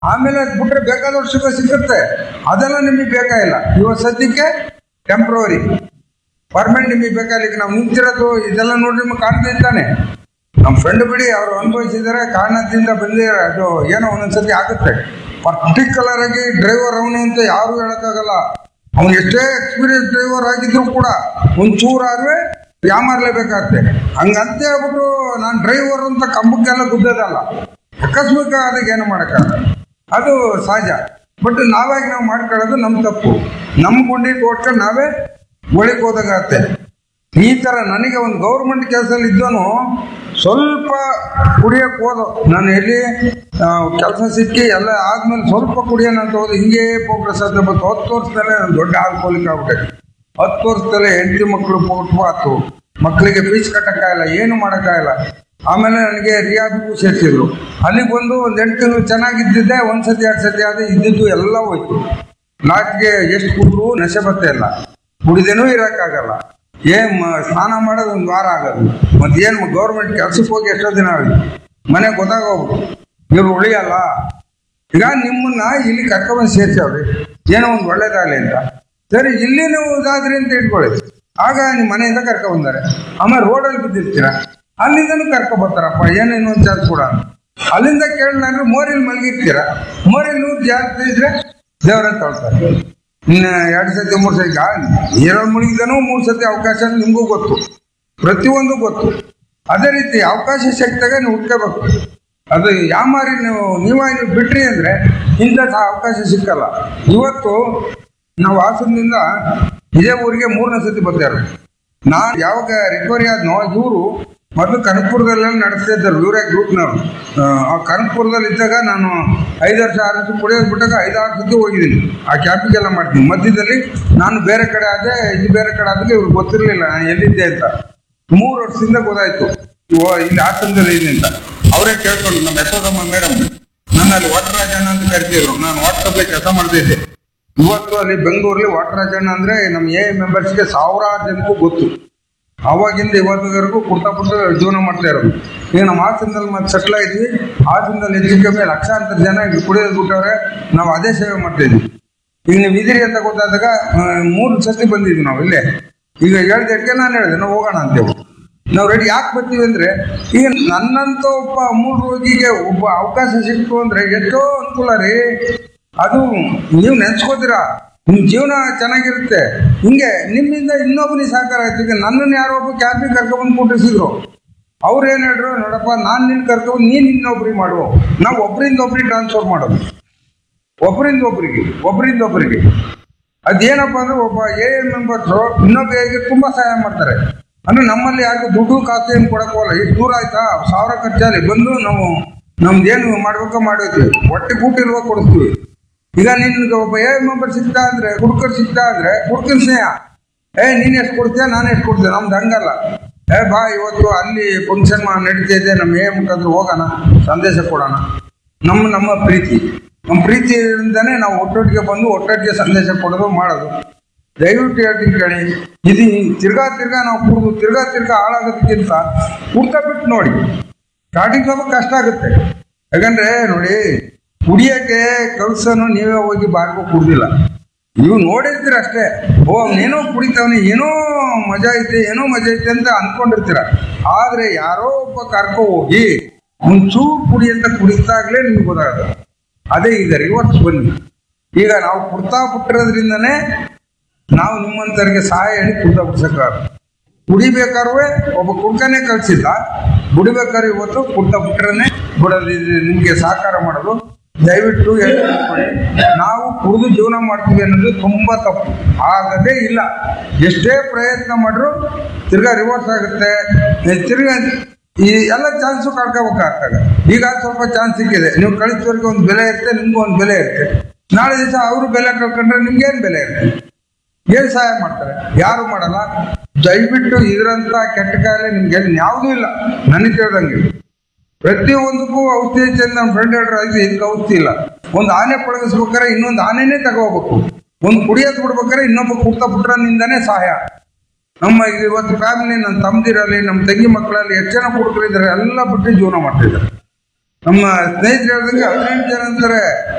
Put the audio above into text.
ಆಮೇಲೆ ಅದ್ ಬಿಟ್ರೆ ಬೇಕಾದಷ್ಟು ಸುಖ ಸಿಗುತ್ತೆ ಅದೆಲ್ಲ ನಿಮಗೆ ಬೇಕಾಗಿಲ್ಲ ಇವತ್ತು ಸದ್ಯಕ್ಕೆ ಟೆಂಪ್ರವರಿ ಪರ್ಮನೆಂಟ್ ನಿಮಗೆ ಬೇಕಾಗಿಲ್ಲ ಈಗ ನಾವು ನಿಂತಿರೋದು ಇದೆಲ್ಲ ನೋಡಿ ನಿಮಗೆ ಕಾಣ್ತಾ ಇದ್ದಾನೆ ನಮ್ಮ ಫ್ರೆಂಡ್ ಬಿಡಿ ಅವರು ಅನುಭವಿಸಿದ್ದಾರೆ ಕಾರಣದಿಂದ ಬಂದಿದ್ದಾರೆ ಅದು ಏನೋ ಒಂದೊಂದ್ಸತಿ ಆಗುತ್ತೆ ಪರ್ಟಿಕ್ಯುಲರ್ ಆಗಿ ಡ್ರೈವರ್ ಅವನು ಅಂತ ಯಾರು ಹೇಳಕ್ಕಾಗಲ್ಲ ಅವನು ಎಷ್ಟೇ ಎಕ್ಸ್ಪೀರಿಯನ್ಸ್ ಡ್ರೈವರ್ ಆಗಿದ್ರು ಕೂಡ ಒಂಚೂರಾದ್ರೆ ಯಾಮಾರ್ಲೇಬೇಕಾಗತ್ತೆ ಹಂಗಂತ ಹೇಳ್ಬಿಟ್ಟು ನಾನು ಡ್ರೈವರ್ ಅಂತ ಕಂಬಕ್ಕೆಲ್ಲ ಗುದ್ದದಲ್ಲ ಆಕಸ್ಮಿಕ ಅದಕ್ಕೆ ಏನು ಮಾಡೋಕ್ಕಾಗಲ್ಲ ಅದು ಸಹಜ ಬಟ್ ನಾವಾಗಿ ನಾವು ಮಾಡ್ಕೊಳ್ಳೋದು ನಮ್ಮ ತಪ್ಪು ನಮ್ಮ ಗುಂಡಿಗೆ ಓಡ್ಕೊಂಡು ನಾವೇ ಒಳಗೆ ಹೋದಾಗತ್ತೆ ಈ ತರ ನನಗೆ ಒಂದು ಗೌರ್ಮೆಂಟ್ ಕೆಲಸದಲ್ಲಿ ಇದ್ದವನು ಸ್ವಲ್ಪ ಕುಡಿಯಕ್ಕೆ ಹೋದ ನಾನು ಎಲ್ಲಿ ಕೆಲಸ ಸಿಕ್ಕಿ ಎಲ್ಲ ಆದ್ಮೇಲೆ ಸ್ವಲ್ಪ ಕುಡಿಯೋಣ ಅಂತ ಹೋದ ಹಿಂಗೆ ಪ್ರೋಗ್ರೆಸ್ ಅಂತ ಬಂತು ಹತ್ತು ವರ್ಷದಲ್ಲೇ ನಾನು ದೊಡ್ಡ ಆಲ್ಕೋಲಿಕ್ ಆಗ್ಬಿಟ್ಟೆ ಹತ್ತು ವರ್ಷದಲ್ಲೇ ಹೆಂಡತಿ ಮಕ್ಕಳು ಪುಟ್ಬಾತು ಮಕ್ಕಳಿಗೆ ಫೀಸ್ ಕಟ್ಟಕ್ಕಾಗಲ್ಲ ಏನು ಮಾಡೋಕ್ಕಾಗಲ್ಲ ಆಮೇಲೆ ನನಗೆ ರಿಯಾಬಿಗೂ ಸೇರಿಸಿದ್ರು ಅಲ್ಲಿಗೆ ಬಂದು ಒಂದು ಎಂಟು ತಿಂಗಳು ಚೆನ್ನಾಗಿದ್ದಿದ್ದೆ ಒಂದ್ಸತಿ ಎರಡು ಸತಿ ಆದ ಇದ್ದಿದ್ದು ಎಲ್ಲ ಹೋಯ್ತು ಲಾಸ್ಟ್ಗೆ ಎಷ್ಟು ಕುಡಿದ್ರು ನಶೆ ಬತ್ತೆ ಇಲ್ಲ ಕುಡಿದೇನೂ ಇರೋಕ್ಕಾಗಲ್ಲ ಏನ್ ಮ- ಸ್ನಾನ ಮಾಡೋದು ಒಂದು ವಾರ ಆಗೋದು ಮತ್ತೆ ಏನು ಗೌರ್ಮೆಂಟ್ ಕೆಲ್ಸಕ್ಕೆ ಹೋಗಿ ಎಷ್ಟೋ ದಿನ ಆಗಿದೆ ಮನೆಗೆ ಗೊತ್ತಾಗೋಗ್ಬಿಟ್ಟು ಇವ್ರು ಉಳಿಯಲ್ಲ ಈಗ ನಿಮ್ಮನ್ನ ಇಲ್ಲಿ ಕರ್ಕೊಂಡ್ಬಂದು ಸೇರ್ಸವ್ರಿ ಏನೋ ಒಂದು ಒಳ್ಳೇದಾಗಲಿ ಅಂತ ಸರಿ ಇಲ್ಲಿ ನೀವು ಇದಾದ್ರಿ ಅಂತ ಇಟ್ಕೊಳ್ಳಿ ಆಗ ನಿಮ್ಮ ಮನೆಯಿಂದ ಕರ್ಕೊಂಡ್ಬಂದಾರೆ ಆಮೇಲೆ ರೋಡಲ್ಲಿ ಬಿದ್ದಿರ್ತೀರ ಅಲ್ಲಿಂದನೂ ಕರ್ಕೊಬರ್ತಾರಪ್ಪ ಏನೋ ಇನ್ನೊಂದು ಚಾರ್ಜ್ ಕೂಡ ಅಲ್ಲಿಂದ ಕೇಳಿದ್ರೆ ಮೋರಿಲ್ ಮಲಗಿರ್ತೀರ ಮೋರಿಲ್ ನೂರು ಜಾಸ್ತಿ ಇದ್ರೆ ದೇವರ ತೊಳ್ತಾರೆ ಇನ್ನು ಎರಡು ಸತಿ ಮೂರು ಸತಿ ಈಗ ನೀರಲ್ಲಿ ಮುಳುಗಿದನೂ ಮೂರು ಸತಿ ಅವಕಾಶ ಅಂತ ನಿಮಗೂ ಗೊತ್ತು ಪ್ರತಿಯೊಂದು ಗೊತ್ತು ಅದೇ ರೀತಿ ಅವಕಾಶ ಸಿಕ್ತಾಗ ನೀವು ಹುಡ್ಕೋಬೇಕು ಅದು ಯಾಮಾರಿ ನೀವು ನೀವಾಗಿ ನೀವು ಬಿಟ್ರಿ ಅಂದ್ರೆ ಇಂಥ ಸಹ ಅವಕಾಶ ಸಿಕ್ಕಲ್ಲ ಇವತ್ತು ನಾವು ಹಾಸನದಿಂದ ಇದೇ ಊರಿಗೆ ಮೂರನೇ ಸತಿ ಬರ್ತಾರೆ ನಾನು ಯಾವಾಗ ರಿಕವರಿ ಆದ್ನೋ ಇವರು ಮೊದಲು ಕನಕಪುರದಲ್ಲೆಲ್ಲ ನಡೆಸ್ತಾ ಇದ್ದರು ಇವರೇ ಗ್ರೂಪ್ನವರು ಆ ಕನಕಪುರದಲ್ಲಿ ಇದ್ದಾಗ ನಾನು ಐದು ವರ್ಷ ಆರು ವರ್ಷ ಕುಡಿಯೋದು ಬಿಟ್ಟಾಗ ಐದಾರು ಸತಿ ಹೋಗಿದ್ದೀನಿ ಆ ಕ್ಯಾಂಪಿಗೆಲ್ಲ ಮಾಡ್ತೀನಿ ಮಧ್ಯದಲ್ಲಿ ನಾನು ಬೇರೆ ಕಡೆ ಆದೆ ಇದು ಬೇರೆ ಕಡೆ ಆದ್ರೆ ಇವ್ರಿಗೆ ಗೊತ್ತಿರಲಿಲ್ಲ ನಾನು ಎಲ್ಲಿದ್ದೆ ಅಂತ ಮೂರು ವರ್ಷದಿಂದ ಗೊತ್ತಾಯ್ತು ಓ ಇಲ್ಲಿ ಹಾಸನದಲ್ಲಿ ಇದೆ ಅಂತ ಅವರೇ ಕೇಳ್ಕೊಂಡು ನಮ್ಮ ಯಶೋದಮ್ಮ ಮೇಡಮ್ ನನ್ನ ಅಲ್ಲಿ ವಾಟರ್ ರಾಜಣ್ಣ ಅಂತ ಕರಿತಿದ್ರು ನಾನು ವಾಟ್ಸಪ್ಗೆ ಕೆಲಸ ಮಾಡ್ತಿದ್ದೆ ಇವತ್ತು ಅಲ್ಲಿ ಬೆಂಗಳೂರಲ್ಲಿ ವಾಟರ್ ರಾಜಣ್ಣ ಅಂದ್ರೆ ನಮ್ಮ ಎ ಮೆಂಬರ್ಸ್ಗೆ ಸಾವಿರಾರು ಜನಕ್ಕೂ ಗೊತ್ತು ಅವಾಗಿಂದ ಇವತ್ತಿವರೆಗೂ ಕುರ್ತಾ ಪುಟ್ಟ ಜೀವನ ಮಾಡ್ತಾ ಇರೋದು ಈಗ ನಮ್ಮ ಹಾಸನದಲ್ಲಿ ಮತ್ತೆ ಸೆಟ್ಲ್ ಆಗಿದ್ವಿ ಹಾಸನದಲ್ಲಿ ಹೆಚ್ಚು ಕಮ್ಮಿ ಲಕ್ಷಾಂತರ ಜನ ಈಗ ಕುಡಿಯೋದು ಬಿಟ್ಟವ್ರೆ ನಾವು ಅದೇ ಸೇವೆ ಮಾಡ್ತಾ ಇದ್ವಿ ಈಗ ನೀವು ಇದಿರಿ ಅಂತ ಗೊತ್ತಾದಾಗ ಆ, ಮೂರು ಸತಿ ಬಂದಿದ್ವಿ ನಾವು ಇಲ್ಲೇ ಈಗ ಹೇಳ್ದಕ್ಕೆ ನಾನು ಹೇಳಿದೆ ನಾವು ಹೋಗೋಣ ಅಂತೇಳಿ ನಾವು ರೆಡಿ ಯಾಕೆ ಬರ್ತೀವಿ ಅಂದ್ರೆ ಈಗ ನನ್ನಂತ ಒಬ್ಬ ಅಮೂಲ್ ರೋಗಿಗೆ ಒಬ್ಬ ಅವಕಾಶ ಸಿಕ್ತು ಅಂದ್ರೆ ಎಷ್ಟೋ ಅನುಕೂಲ ರೀ ಅದು ನೀವು ನೆನ್ಸ್ಕೋತೀರಾ ನಿಮ್ ಜೀವನ ಚೆನ್ನಾಗಿರುತ್ತೆ ಹಿಂಗೆ ನಿಮ್ಮಿಂದ ಇನ್ನೊಬ್ಬನಿಗೆ ಸಹಕಾರ ಆಯ್ತು ಈಗ ನನ್ನನ್ನು ಯಾರೋ ಒಬ್ಬ ಕ್ಯಾಬಿಗೆ ಕರ್ಕೊಂಡ್ಬಂದು ಕೂಟಿಸಿದ್ರು ಅವ್ರು ಏನ್ ಹೇಳ್ರು ನೋಡಪ್ಪ ನಾನು ನಿನ್ನ ಕರ್ಕೊಂಡು ನೀನ್ ಇನ್ನೊಬ್ರಿಗೆ ಮಾಡುವ ನಾವು ಒಬ್ಬರಿಂದ ಒಬ್ರಿಗೆ ಟ್ರಾನ್ಸ್ಫರ್ ಮಾಡೋದು ಒಬ್ಬರಿಂದ ಒಬ್ಬರಿಗೆ ಒಬ್ಬರಿಂದ ಒಬ್ಬರಿಗೆ ಅದೇನಪ್ಪ ಅಂದ್ರೆ ಒಬ್ಬ ಎ ಎಂ ಮೆಂಬರ್ಸ್ ಇನ್ನೊಬ್ಬರಿಗೆ ತುಂಬಾ ಸಹಾಯ ಮಾಡ್ತಾರೆ ಅಂದ್ರೆ ನಮ್ಮಲ್ಲಿ ಯಾರಿಗೂ ದುಡ್ಡು ಕಾಸು ಏನು ಕೊಡಕ್ ಹೋಗಲ್ಲ ಇಷ್ಟು ದೂರ ಆಯ್ತಾ ಸಾವಿರ ಖರ್ಚಾಲಿ ಬಂದು ನಾವು ನಮ್ದೇನು ಮಾಡ್ಬೇಕೋ ಮಾಡಿದ್ವಿ ಹೊಟ್ಟೆ ಕೂಟಿರುವ ಕೊಡಿಸ್ತೀವಿ ಈಗ ನಿನ್ಗೆ ಒಬ್ಬ ಎ ಮೆಂಬರ್ ಸಿಗ್ತಾ ಅಂದ್ರೆ ಹುಡುಕರ್ ಸಿಗ್ತಾ ಅಂದ್ರೆ ಹುಡುಕನ ಸ್ನೇಹ ಏ ನೀನ್ ಎಷ್ಟು ಕೊಡ್ತೀಯ ನಾನು ಎಷ್ಟು ಕೊಡ್ತೇನೆ ನಮ್ದು ಹಂಗಲ್ಲ ಏ ಬಾ ಇವತ್ತು ಅಲ್ಲಿ ಫಂಕ್ಷನ್ ನಡೀತಾ ಇದೆ ನಮ್ಮ ಎ ಮುಖಾಂತರ ಹೋಗೋಣ ಸಂದೇಶ ಕೊಡೋಣ ನಮ್ಮ ನಮ್ಮ ಪ್ರೀತಿ ನಮ್ಮ ಪ್ರೀತಿಯಿಂದನೇ ನಾವು ಒಟ್ಟೊಟ್ಟಿಗೆ ಬಂದು ಒಟ್ಟೊಟ್ಟಿಗೆ ಸಂದೇಶ ಕೊಡೋದು ಮಾಡೋದು ದಯವಿಟ್ಟು ಹೇಳ್ತೀನಿ ಕೇಳಿ ಇದು ತಿರ್ಗಾ ತಿರ್ಗಾ ನಾವು ಕುಡಿದು ತಿರ್ಗಾ ತಿರ್ಗಾ ಹಾಳಾಗೋದಕ್ಕಿಂತ ಕುಡ್ತಾ ಬಿಟ್ಟು ನೋಡಿ ಸ್ಟಾರ್ಟಿಂಗ್ ಸ್ವಲ್ಪ ಕಷ್ಟ ಆಗುತ್ತೆ ಯಾಕಂದ್ರೆ ನೋಡಿ ಕುಡಿಯಕ್ಕೆ ಕಲ್ಸನು ನೀವೇ ಹೋಗಿ ಬಾರ್ಗೋ ಕುಡ್ದಿಲ್ಲ ನೀವು ನೋಡಿರ್ತೀರ ಅಷ್ಟೇ ಓ ಏನೋ ಕುಡಿತಾವನೆ ಏನೋ ಮಜಾ ಐತೆ ಏನೋ ಮಜಾ ಐತೆ ಅಂತ ಅನ್ಕೊಂಡಿರ್ತೀರ ಆದ್ರೆ ಯಾರೋ ಒಬ್ಬ ಕರ್ಕೊ ಹೋಗಿ ಒಂಚೂರು ಕುಡಿ ಅಂತ ಕುಡಿತಾಗ್ಲೇ ನಿಮ್ಗೆ ಗೊತ್ತಾಗುತ್ತೆ ಅದೇ ಈಗ ರಿವರ್ಸ್ ಬನ್ನಿ ಈಗ ನಾವು ಕುಡ್ತಾ ಬಿಟ್ಟಿರೋದ್ರಿಂದನೇ ನಾವು ನಿಮ್ಮಂತರಿಗೆ ಸಹಾಯ ಹೇಳಿ ಕುಡ್ತಾ ಬಿಡ್ಸಕ್ಕಾಗ ಕುಡಿಬೇಕಾದ್ರೆ ಒಬ್ಬ ಕುಡ್ಕನೇ ಕಳ್ಸಿಲ್ಲ ಬಿಡ್ಬೇಕಾದ್ರೆ ಇವತ್ತು ಕುಡ್ತಾ ಬಿಟ್ರನೆ ಬಿಡೋದು ಇದು ನಿಮ್ಗೆ ಸಹಕಾರ ಮಾಡೋದು ದಯವಿಟ್ಟು ಹೇಳ್ಕೊಡಿ ನಾವು ಕುಡಿದು ಜೀವನ ಮಾಡ್ತೀವಿ ಅನ್ನೋದು ತುಂಬಾ ತಪ್ಪು ಆಗದೇ ಇಲ್ಲ ಎಷ್ಟೇ ಪ್ರಯತ್ನ ಮಾಡ್ರು ತಿರ್ಗಾ ರಿವರ್ಸ್ ಆಗುತ್ತೆ ಏ, ತಿರ್ಗಾ ಈ ಎಲ್ಲ ಚಾನ್ಸು ಕಳ್ಕೋಬೇಕಾಗ್ತದೆ ಈಗ ಸ್ವಲ್ಪ ಚಾನ್ಸ್ ಸಿಕ್ಕಿದೆ ನೀವು ಕಳಿಸೋರಿಗೆ ಒಂದು ಬೆಲೆ ಇರುತ್ತೆ ನಿಮ್ಗೂ ಒಂದು ಬೆಲೆ ಇರುತ್ತೆ ನಾಳೆ ದಿವಸ ಅವರು ಬೆಲೆ ಕಳ್ಕೊಂಡ್ರೆ ನಿಮ್ಗೇನು ಬೆಲೆ ಇರುತ್ತೆ ಏನ್ ಸಹಾಯ ಮಾಡ್ತಾರೆ ಯಾರು ಮಾಡಲ್ಲ ದಯವಿಟ್ಟು ಇದರಂತ ಕೆಟ್ಟ ಕಾಯಿಲೆ ನಿಮ್ಗೆ ಯಾವುದೂ ಇಲ್ಲ ನನಗೆ ತಿಳಿದಂಗೆ ಪ್ರತಿಯೊಂದಕ್ಕೂ ಔಷಧಿ ಐತೆ ಅಂತ ನಮ್ಮ ಫ್ರೆಂಡ್ ಹೇಳ್ರೆ ಇದು ಇದಕ್ಕೆ ಔಷಧಿ ಇಲ್ಲ ಒಂದು ಆನೆ ಪಳಗಿಸ್ಬೇಕಾದ್ರೆ ಇನ್ನೊಂದು ಆನೆನೇ ತಗೋಬೇಕು ಒಂದು ಕುಡಿಯೋದು ಬಿಡ್ಬೇಕಾದ್ರೆ ಇನ್ನೊಬ್ಬ ಕುಡ್ತಾ ಬಿಟ್ರನಿಂದನೇ ಸಹಾಯ ನಮ್ಮ ಈಗ ಇವತ್ತು ಫ್ಯಾಮಿಲಿ ನನ್ನ ತಮ್ಮದಿರಲ್ಲಿ ನಮ್ಮ ತಂಗಿ ಮಕ್ಕಳಲ್ಲಿ ಎಷ್ಟು ಜನ ಕುಡುಕರಿದ್ದಾರೆ ಎಲ್ಲ ಬಿಟ್ಟು ಜೀವನ ಮಾಡ್ತಿದ್ದಾರೆ ನಮ್ಮ ಸ್ನೇಹಿತರು ಹೇಳ್ದಂಗೆ ಹದಿನೆಂಟು ಜನ ಅಂತಾರೆ